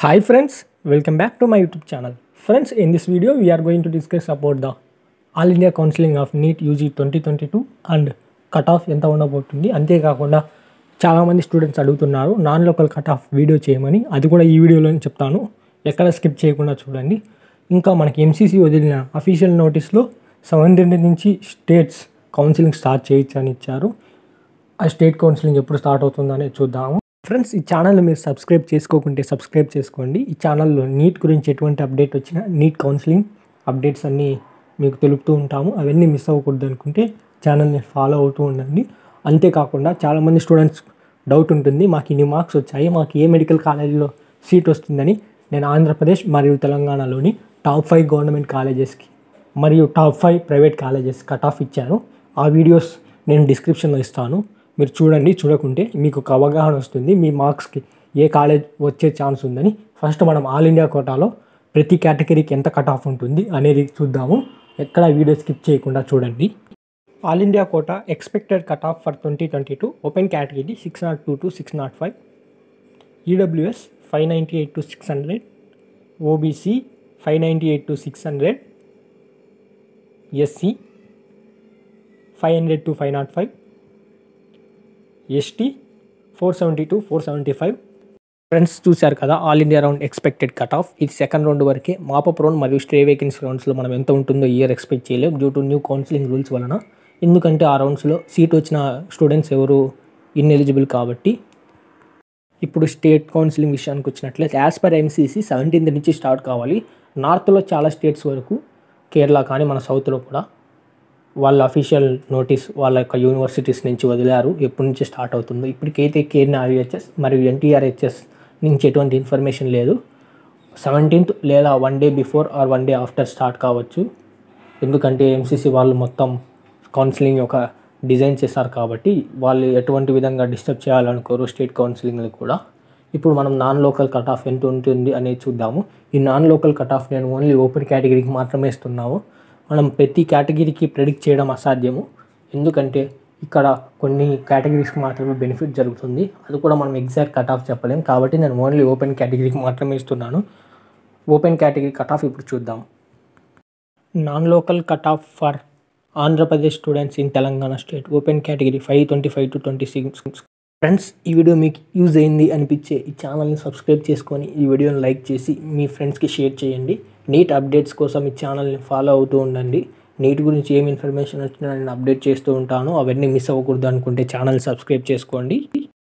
Hi friends, welcome back to my YouTube channel. Friends, in this video we are going to discuss about the All India Counseling of NEET UG 2022 and cut off ఎంత ఉండబోతుంది అంతేకాకుండా చాలామంది students అడుగుతున్నారు non local cut off video చేయమని అది కూడా ఈ వీడియోలో చెప్తాను ఎక్కడ స్కిప్ చేయకుండా చూడండి ఇంకా మనకి ఎంసీసీ వదిలిన అఫీషియల్ నోటీస్లో సెవెంటీన్ నుంచి స్టేట్స్ కౌన్సిలింగ్ స్టార్ట్ చేయొచ్చు అని ఇచ్చారు ఆ స్టేట్ కౌన్సిలింగ్ ఎప్పుడు స్టార్ట్ అవుతుందనే చూద్దాము ఫ్రెండ్స్ ఈ ఛానల్ మీరు సబ్స్క్రైబ్ చేసుకోకుంటే సబ్స్క్రైబ్ చేసుకోండి ఈ ఛానల్లో నీట్ గురించి ఎటువంటి అప్డేట్ వచ్చినా నీట్ కౌన్సిలింగ్ అప్డేట్స్ అన్నీ మీకు తెలుపుతూ ఉంటాము అవన్నీ మిస్ అవ్వకూడదు అనుకుంటే ఛానల్ని ఫాలో అవుతూ ఉండండి అంతేకాకుండా చాలామంది స్టూడెంట్స్ డౌట్ ఉంటుంది మాకు ఇన్ని మార్క్స్ వచ్చాయి మాకు ఏ మెడికల్ కాలేజీలో సీట్ వస్తుందని నేను ఆంధ్రప్రదేశ్ మరియు తెలంగాణలోని టాప్ ఫైవ్ గవర్నమెంట్ కాలేజెస్కి మరియు top five private colleges cut off ఇచ్చాను ఆ వీడియోస్ నేను డిస్క్రిప్షన్లో ఇస్తాను మీరు చూడండి చూడకుంటే మీకు ఒక అవగాహన వస్తుంది మీ మార్క్స్కి ఏ కాలేజ్ వచ్చే ఛాన్స్ ఉందని ఫస్ట్ మనం ఆల్ ఇండియా కోటాలో ప్రతి కేటగిరీకి ఎంత కట్ ఆఫ్ ఉంటుంది అనేది చూద్దాము ఎక్కడ వీడియో స్కిప్ చేయకుండా చూడండి all India quota expected cut off for twenty twenty two open category six naught two to six naught five EWS five ninety eight to six hundred OBC five ninety eight to six hundred SC five hundred to five naught five ST four seventy to four seventy five friends చూశారు కదా all India round expected cut off ఇది second round వరకే mop up round మరియు stay vacancy రౌండ్స్లో మనం ఎంత ఉంటుందో year expect చేయలేం due to new counselling rules వలన ఎందుకంటే ఆ రౌండ్స్లో సీట్ వచ్చిన స్టూడెంట్స్ ఎవరు ఇన్ఎలిజిబుల్ కాబట్టి ఇప్పుడు స్టేట్ కౌన్సిలింగ్ విషయానికి వచ్చినట్లయితే యాజ్ పర్ ఎంసీసీ సెవెంటీన్త్ నుంచి స్టార్ట్ కావాలి నార్త్లో చాలా స్టేట్స్ వరకు కేరళ కానీ మన సౌత్లో కూడా వాళ్ళ అఫీషియల్ నోటీస్ వాళ్ళ యొక్క యూనివర్సిటీస్ నుంచి వదిలారు ఎప్పటి నుంచి స్టార్ట్ అవుతుందో ఇప్పటికైతే కేర్ని ఆర్యుహెచ్ఎస్ మరియు ఎన్టీఆర్హెచ్ఎస్ నుంచి ఎటువంటి ఇన్ఫర్మేషన్ లేదు సెవెంటీన్త్ లేదా one day before or one day after start కావచ్చు ఎందుకంటే ఎంసీసీ వాళ్ళు మొత్తం కౌన్సిలింగ్ యొక్క డిజైన్ చేశారు కాబట్టి వాళ్ళు ఎటువంటి విధంగా డిస్టర్బ్ చేయాలనుకోరు స్టేట్ కౌన్సిలింగ్లు కూడా ఇప్పుడు మనం నాన్ లోకల్ కట్ ఆఫ్ ఎంత ఉంటుంది అనేది చూద్దాము ఈ నాన్ లోకల్ కట్ ఆఫ్ నేను ఓన్లీ ఓపెన్ కేటగిరీకి మాత్రమే ఇస్తున్నాము మనం ప్రతి కేటగిరీకి ప్రెడిక్ట్ చేయడం అసాధ్యము ఎందుకంటే ఇక్కడ కొన్ని కేటగిరీస్కి మాత్రమే బెనిఫిట్ జరుగుతుంది అది కూడా మనం ఎగ్జాక్ట్ కట్ ఆఫ్ చెప్పలేం కాబట్టి నేను ఓన్లీ ఓపెన్ కేటగిరీకి మాత్రమే ఇస్తున్నాను ఓపెన్ కేటగిరీ కట్ ఆఫ్ ఇప్పుడు చూద్దాం non local cut off for Andhra Pradesh students in Telangana state open category five twenty five to twenty six friends ఈ వీడియో మీకు యూజ్ అయింది అనిపించే ఈ ఛానల్ని సబ్స్క్రైబ్ చేసుకొని ఈ వీడియోని లైక్ చేసి మీ ఫ్రెండ్స్కి షేర్ చేయండి నీట్ అప్డేట్స్ కోసం ఈ ఛానల్ని ఫాలో అవుతూ ఉండండి నీట్ గురించి ఏం ఇన్ఫర్మేషన్ వచ్చినా నేను అప్డేట్ చేస్తూ ఉంటాను అవన్నీ మిస్ అవ్వకూడదు అనుకుంటే ఛానల్ సబ్స్క్రైబ్ చేసుకోండి